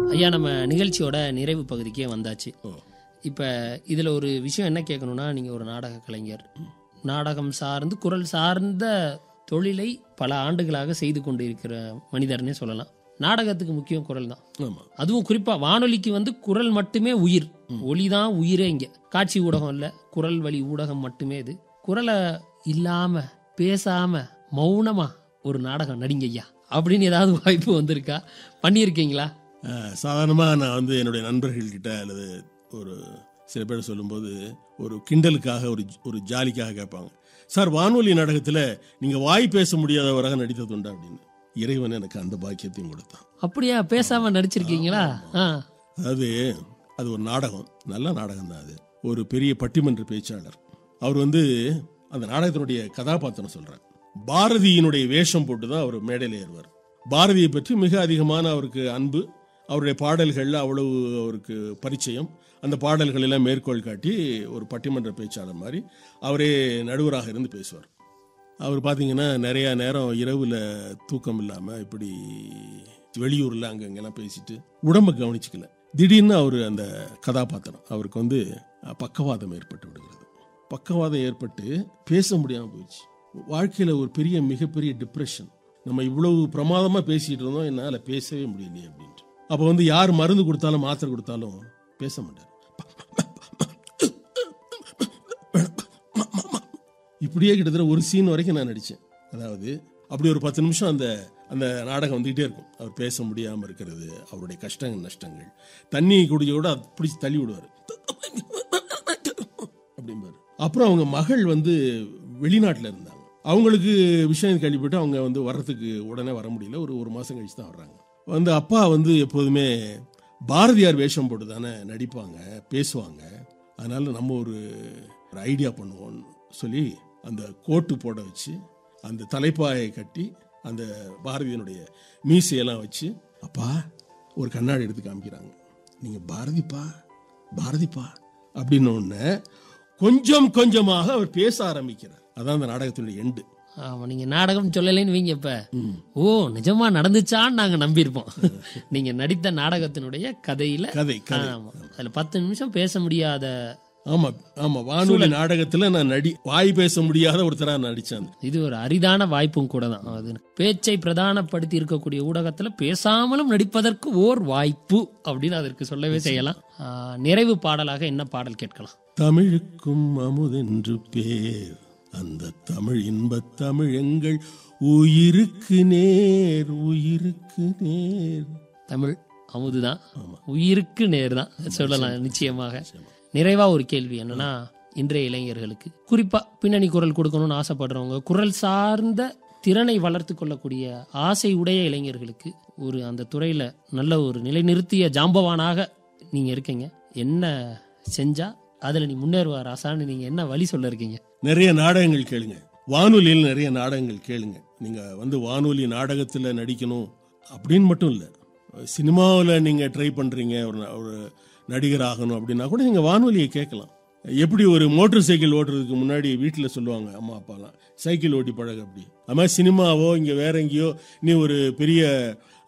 ஐயா நம்ம நிகழ்ச்சியோட நிறைவு பகுதிக்கே வந்தாச்சு ஓ. இப்போ இதில் ஒரு விஷயம் என்ன கேட்கணும்னா நீங்கள் ஒரு நாடக கலைஞர் நாடகம் சார்ந்து குரல் சார்ந்த தொழிலை பல ஆண்டுகளாக செய்து கொண்டு இருக்கிற மனிதர்னே சொல்லலாம் நாடகத்துக்கு முக்கியம் குரல் தான் ஆமா அதுவும் குறிப்பா வானொலிக்கு வந்து குரல் மட்டுமே உயிர் ஒளி தான் உயிரே இங்க காட்சி ஊடகம் இல்ல குரல் வழி ஊடகம் மட்டுமே இது குரலை இல்லாம பேசாம மௌனமா ஒரு நாடகம் நடிங்க ஐயா அப்படின்னு ஏதாவது வாய்ப்பு வந்திருக்கா பண்ணியிருக்கீங்களா அஹ், சாதாரணமா நான் வந்து என்னுடைய நண்பர்கள்கிட்ட அல்லது ஒரு சில பேர் சொல்லும்போது ஒரு கிண்டலுக்காக ஒரு ஒரு ஜாலிக்காக கேட்பாங்க சார் வானொலி நாடகத்துல நீங்க வாய் பேச முடியாதவராக நடித்ததுண்டா அப்படின்னு இறைவன் எனக்கு அந்த பாக்கியத்தையும் கொடுத்தான் அப்படியா பேசாம நடிச்சிருக்கீங்களா ஆ அதாவது அது ஒரு நாடகம் நல்ல நாடகம் தான் அது ஒரு பெரிய பட்டிமன்ற பேச்சாளர் அவர் வந்து அந்த நாடகத்தினுடைய கதாபாத்திரம் சொல்றார் பாரதியினுடைய வேஷம் போட்டு தான் அவர் மேடையில் ஏறுவார் பாரதியை பற்றி மிக அதிகமான அவருக்கு அன்பு அவருடைய பாடல்கள்ல அவ்வளவு அவருக்கு பரிச்சயம் அந்த பாடல்கள் எல்லாம் மேற்கோள் காட்டி ஒரு பட்டிமன்ற பேச்சாளர் மாதிரி அவரே நடுவராக இருந்து பேசுவார் அவர் பார்த்தீங்கன்னா நிறைய நேரம் இரவுல தூக்கம் இல்லாம இப்படி வெளியூர்ல அங்கங்கெல்லாம் பேசிட்டு உடம்ப கவனிச்சுக்கல திடீர்னு அவர் அந்த கதாபாத்திரம் அவருக்கு வந்து அஹ், பக்கவாதம் ஏற்பட்டு விடுகிறது பக்கவாதம் ஏற்பட்டு பேச முடியாம போயிடுச்சு வாழ்க்கையில ஒரு பெரிய மிகப்பெரிய டிப்ரெஷன் நம்ம இவ்வளவு பிரமாதமா பேசிட்டு இருந்தோம் என்னால பேசவே முடியலையே அப்படின்ட்டு அப்ப வந்து யார் மருந்து கொடுத்தாலும் மாத்திரை கொடுத்தாலும் பேச மாட்டார் இப்படியே கிட்டத்தட்ட ஒரு சீன் வரைக்கும் நான் நடிச்சேன் அதாவது அப்படி ஒரு பத்து நிமிஷம் அந்த அந்த நாடகம் வந்துகிட்டே இருக்கும் அவர் பேச முடியாம இருக்கிறது அவருடைய கஷ்டங்கள் நஷ்டங்கள் தண்ணி குடிச்ச கூட அது பிடிச்சி தள்ளி விடுவார் அப்படிம்பாரு அப்புறம் அவங்க மகள் வந்து வெளிநாட்டில் இருந்தாங்க அவங்களுக்கு விஷயம் கேள்விப்பட்டு அவங்க வந்து வர்றதுக்கு உடனே வர முடியல ஒரு ஒரு மாசம் கழிச்சு தான் வர்றாங்க வந்து அப்பா வந்து எப்போதுமே பாரதியார் வேஷம் போட்டு தானே நடிப்பாங்க பேசுவாங்க அதனால நம்ம ஒரு ஒரு ஐடியா பண்ணுவோம்னு சொல்லி அந்த கோட்டு போட வச்சு அந்த தலைப்பாயை கட்டி அந்த பாரதியினுடைய மீசையெல்லாம் வச்சு அப்பா ஒரு கண்ணாடி எடுத்து காமிக்கிறாங்க நீங்க பாரதிப்பா பாரதிப்பா அப்படின்னு உடனே கொஞ்சம் கொஞ்சமாக அவர் பேச ஆரம்பிக்கிறார் அதான் அந்த நாடகத்தினுடைய எண்டு ஆமா நீங்க நாடகம் சொல்லலைன்னு வீங்க இப்ப ஓ நிஜமா நடந்துச்சான்னு நாங்க நம்பியிருப்போம் நீங்க நடித்த நாடகத்தினுடைய கதையில கதை கதை ஆமா அதுல பத்து நிமிஷம் பேச முடியாத ஆமா ஆமா வானொலி நாடகத்துல நான் நடி வாய் பேச முடியாத ஒருத்தரா நடிச்சேன் இது ஒரு அரிதான வாய்ப்பும் கூட தான் அது பேச்சை பிரதானப்படுத்தி இருக்கக்கூடிய ஊடகத்துல பேசாமலும் நடிப்பதற்கு ஓர் வாய்ப்பு அப்படின்னு அதற்கு சொல்லவே செய்யலாம் ஆ, நிறைவு பாடலாக என்ன பாடல் கேட்கலாம் தமிழுக்கும் அமுதென்று பேர் அந்த தமிழ் இன்பத் தமிழ் எங்கள் உயிருக்கு நேர் உயிருக்கு நேர் தமிழ் அமுதுதான் உயிருக்கு நேர் தான் சொல்லலாம் நிச்சயமாக நிறைவா ஒரு கேள்வி என்னன்னா இன்றைய இளைஞர்களுக்கு குறிப்பா பின்னணி குரல் கொடுக்கணும்னு ஆசைப்படுறவங்க குரல் சார்ந்த திறனை வளர்த்து கொள்ளக்கூடிய ஆசை உடைய இளைஞர்களுக்கு ஒரு அந்த துறையில நல்ல ஒரு நிலைநிறுத்திய ஜாம்பவானாக நீங்க இருக்கீங்க என்ன செஞ்சா அதுல நீ முன்னேறுவார் ஆசான்னு நீங்க என்ன வழி சொல்ல இருக்கீங்க நிறைய நாடகங்கள் கேளுங்க வானொலியில் நிறைய நாடகங்கள் கேளுங்க நீங்க வந்து வானொலி நாடகத்துல நடிக்கணும் அப்படின்னு மட்டும் இல்ல சினிமாவில் நீங்க ட்ரை பண்றீங்க ஒரு ந- ஒரு நடிகர் ஆகணும் அப்படின்னா கூட நீங்க வானொலியை கேட்கலாம் எப்படி ஒரு மோட்டார் சைக்கிள் ஓட்டுறதுக்கு முன்னாடி வீட்டில் சொல்லுவாங்க அம்மா அப்பாலாம் சைக்கிள் ஓட்டி பழகு அப்படி அது மாதிரி சினிமாவோ இங்கே வேற எங்கேயோ நீ ஒரு பெரிய